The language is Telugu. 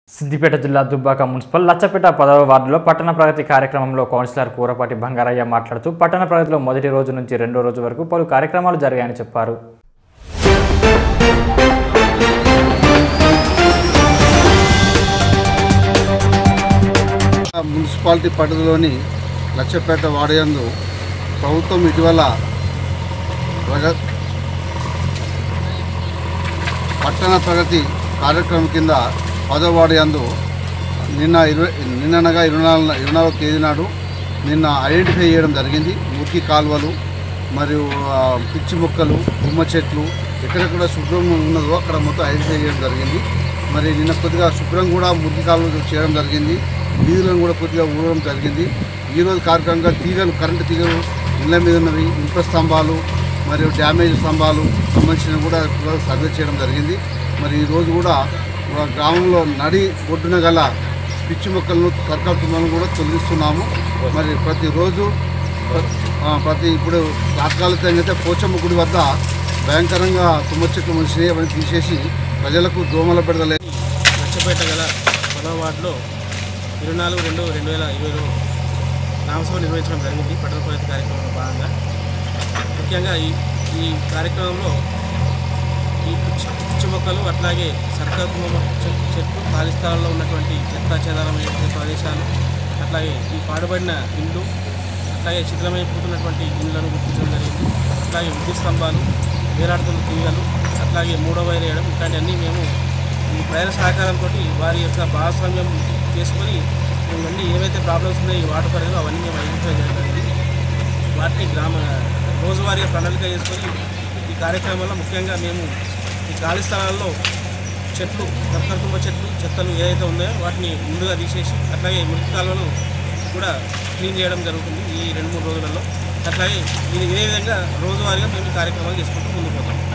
సిద్దిపేట జిల్లా దుబ్బాక మున్సిపల్ లచ్చపేట పదవ వార్డులో పట్టణ ప్రగతి కార్యక్రమంలో కౌన్సిలర్ కూరపాటి బంగారయ్య మాట్లాడుతూ పట్టణ ప్రగతిలో మొదటి రోజు నుంచి రెండో రోజు వరకు పలు కార్యక్రమాలు జరిగాయని చెప్పారు మున్సిపాలిటీ పరిధిలోని లచ్చపేట వాడయందు ప్రభుత్వం ఇటీవల ప్రగ పట్టణ ప్రగతి కార్యక్రమం కింద పదో వార్డు యందు నిన్న ఇరవై నిన్ననగా ఇరవై నాలుగు ఇరవై నాలుగో తేదీ నాడు నిన్న ఐడెంటిఫై చేయడం జరిగింది మురికి కాలువలు మరియు ఆ, పిచ్చి మొక్కలు గుమ్మ చెట్లు ఎక్కడెక్కడ శుభ్రంగా ఉన్నదో అక్కడ మొత్తం ఐడెంటిఫై చేయడం జరిగింది మరి నిన్న కొద్దిగా శుభ్రం కూడా మురికి కాలువలు చేయడం జరిగింది వీధులను కూడా కొద్దిగా ఊడడం జరిగింది ఈరోజు కార్యక్రమంగా తీగలు కరెంటు తీగలు ఇళ్ళ మీద ఉన్నవి ఇనుప స్తంభాలు మరియు డ్యామేజ్ స్తంభాలు సంబంధించిన కూడా ఇవాళ సర్వే చేయడం జరిగింది మరి ఈరోజు కూడా మా గ్రామంలో నడి ఒడ్డున గల పిచ్చి మొక్కలను సర్కార్ తుమ్మలను కూడా తొలగిస్తున్నాము మరి ప్రతిరోజు ప్ర- ఆ, ప్రతి ఇప్పుడు తాత్కాలికంగా అయితే పోచమ్మ గుడి వద్ద భయంకరంగా తుమ్మ చెట్లు మనిషిని అవన్నీ తీసేసి ప్రజలకు దోమల పెడతలే లక్షపేట గల పదవ వార్డులో ఇరవై నాలుగు రెండు రెండు వేల ఇరవైలో నామసభ నిర్వహించడం జరిగింది పట్టణ ప్రగతి కార్యక్రమంలో భాగంగా ముఖ్యంగా ఈ ఈ కార్యక్రమంలో ఈ పిచ్చి పిచ్చి మొక్కలు అట్లాగే సర్కారు తుమ్మ చె- చెట్లు ఖాళీ స్థలాల్లో ఉన్నటువంటి చెత్త చెదారం వేసే ప్రదేశాలు అట్లాగే ఈ పాడుబడిన ఇండ్లు అట్లాగే శిథిలమైపోతున్నటువంటి ఇండ్లను గుర్తించడం జరిగింది అట్లాగే విద్యుత్ స్తంభాలు వేలాడుతున్న తీగలు అట్లాగే మూడో వైర్ వేయడం ఇట్లాంటివన్నీ మేము ఈ ప్రజల సహకారంతో వారి యొక్క భాగస్వామ్యం చేసుకొని ఇవన్నీ ఏవైతే ప్రాబ్లమ్స్ ఉన్నాయో ఈ వాటర్ పరిధిలో అవన్నీ మేము ఐడెంటిఫై జరిగింది వాటిని గ్రామ రోజువారీగా ప్రణాళిక చేసుకొని ఈ కార్యక్రమంలో ముఖ్యంగా మేము ఈ ఖాళీ స్థలాల్లో చెట్లు రకరకుమ చెట్లు చెత్తలు ఏదైతే ఉన్నాయో వాటిని ముందుగా తీసేసి అట్లాగే మురికి కాలువలు కూడా క్లీన్ చేయడం జరుగుతుంది ఈ రెండు మూడు రోజులలో అట్లాగే ఇది ఇదే విధంగా రోజువారీగా మేము ఈ కార్యక్రమాలు చేసుకుంటూ ముందుకు పోతాం